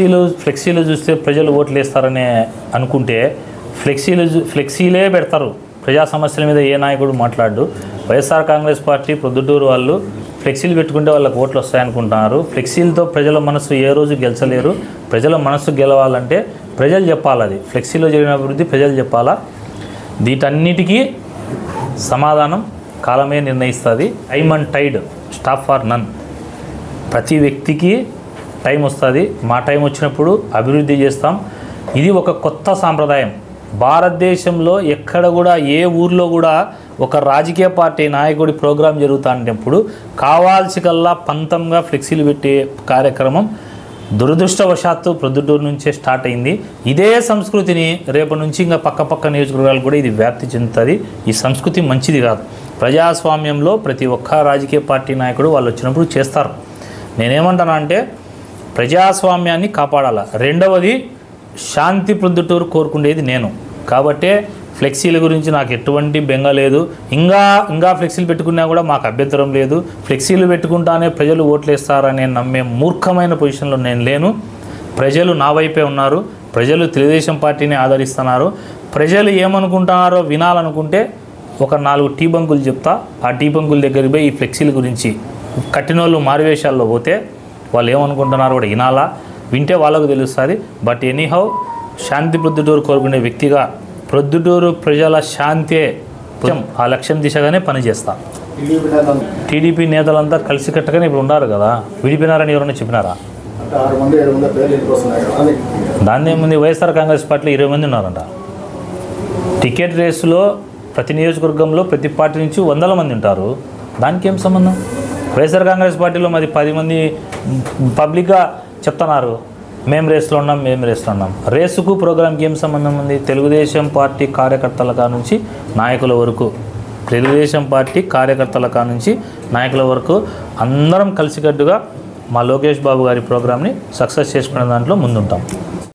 ఫ్లెక్సీలు ఫ్లెక్సీలు చూస్తే ప్రజలు ఓట్లు వేస్తారనే అనుకుంటే ఫ్లెక్సీలు చూ- ఫ్లెక్సీలే పెడతారు ప్రజా సమస్యల మీద ఏ నాయకుడు మాట్లాడు వైఎస్ఆర్ కాంగ్రెస్ పార్టీ ప్రొద్దుటూరు వాళ్ళు ఫ్లెక్సీలు పెట్టుకుంటే వాళ్ళకి ఓట్లు వస్తాయనుకుంటున్నారు ఫ్లెక్సీలతో ప్రజల మనసు ఏ రోజు గెలిచలేరు ప్రజల మనసు గెలవాలంటే ప్రజలు చెప్పాలి అది ఫ్లెక్సీలో జరిగిన అభివృద్ధి ప్రజలు చెప్పాలా వీటన్నిటికీ సమాధానం కాలమే నిర్ణయిస్తుంది time and tide stop for none ప్రతి వ్యక్తికి టైం వస్తుంది మా టైం వచ్చినప్పుడు అభివృద్ధి చేస్తాం ఇది ఒక కొత్త సాంప్రదాయం భారతదేశంలో ఎక్కడ కూడా ఏ ఊర్లో కూడా ఒక రాజకీయ పార్టీ నాయకుడి ప్రోగ్రాం జరుగుతున్నప్పుడు కావాల్సి కల్లా పంతంగా ఫ్లెక్సీలు పెట్టే కార్యక్రమం దురదృష్టవశాత్తు ప్రొద్దుటూరు నుంచే స్టార్ట్ అయింది ఇదే సంస్కృతిని రేపటి నుంచి ఇంకా పక్క పక్క నియోజకవర్గాలు కూడా ఇది వ్యాప్తి చెందుతుంది ఈ సంస్కృతి మంచిది కాదు ప్రజాస్వామ్యంలో ప్రతి ఒక్క రాజకీయ పార్టీ నాయకుడు వాళ్ళు వచ్చినప్పుడు చేస్తారు నేనేమంటాను అంటే ప్రజాస్వామ్యాన్ని కాపాడాల రెండవది శాంతి ప్రొద్దుటూరు కోరుకునేది నేను కాబట్టే ఫ్లెక్సీల గురించి నాకు ఎటువంటి బెంగ లేదు ఇంకా ఇంకా ఫ్లెక్సీలు పెట్టుకున్నా కూడా మాకు అభ్యంతరం లేదు ఫ్లెక్సీలు పెట్టుకుంటానే ప్రజలు ఓట్లేస్తారనే నమ్మే మూర్ఖమైన పొజిషన్లో నేను లేను ప్రజలు నా వైపే ఉన్నారు ప్రజలు తెలుగుదేశం పార్టీని ఆదరిస్తున్నారు ప్రజలు ఏమనుకుంటున్నారో వినాలనుకుంటే ఒక నాలుగు టీ బంకులు చెప్తా ఆ టీ బంకుల దగ్గరికి పోయి ఈ ఫ్లెక్సీల గురించి కట్టినోళ్ళు మారువేషాల్లో పోతే వాళ్ళు ఏమనుకుంటున్నారో కూడా వినాలా వింటే వాళ్ళకు తెలుస్తుంది బట్ ఎనీహౌ శాంతి ప్రొద్దుటూరు కోరుకునే వ్యక్తిగా ప్రొద్దుటూరు ప్రజల శాంతే లక్ష్యం. ఆ లక్ష్యం దిశగానే పనిచేస్తా టీడీపీ నేతలు టీడీపీ నేతలంతా కలిసికట్టుగానే ఇప్పుడు ఉన్నారు కదా విడిపోయినారని ఎవరైనా చెప్పినారా అంటే ఆరు మంది ఏడు మంది పేర్లు ఇంటికి వస్తున్నాయి కదా అది దాన్ని ఏముంది వైఎస్ఆర్ కాంగ్రెస్ పార్టీలో ఇరవై మంది ఉన్నారంట టికెట్ రేసులో ప్రతి నియోజకవర్గంలో ప్రతి పార్టీ నుంచి వందల మంది ఉంటారు దానికి ఏం సంబంధం వైఎస్ఆర్ కాంగ్రెస్ పార్టీలో మరి పది మంది పబ్లిక్గా చెప్తున్నారు మేము రేస్లో ఉన్నాం మేము రేస్లో ఉన్నాం రేసుకు ప్రోగ్రామ్కి ఏం సంబంధం ఉంది తెలుగుదేశం పార్టీ కార్యకర్తల కా నుంచి నాయకుల వరకు తెలుగుదేశం పార్టీ కార్యకర్తల కా నుంచి నాయకుల వరకు అందరం కలిసికట్టుగా మా లోకేష్ బాబు గారి ప్రోగ్రామ్ని సక్సెస్ చేసుకునే దాంట్లో ముందుంటాం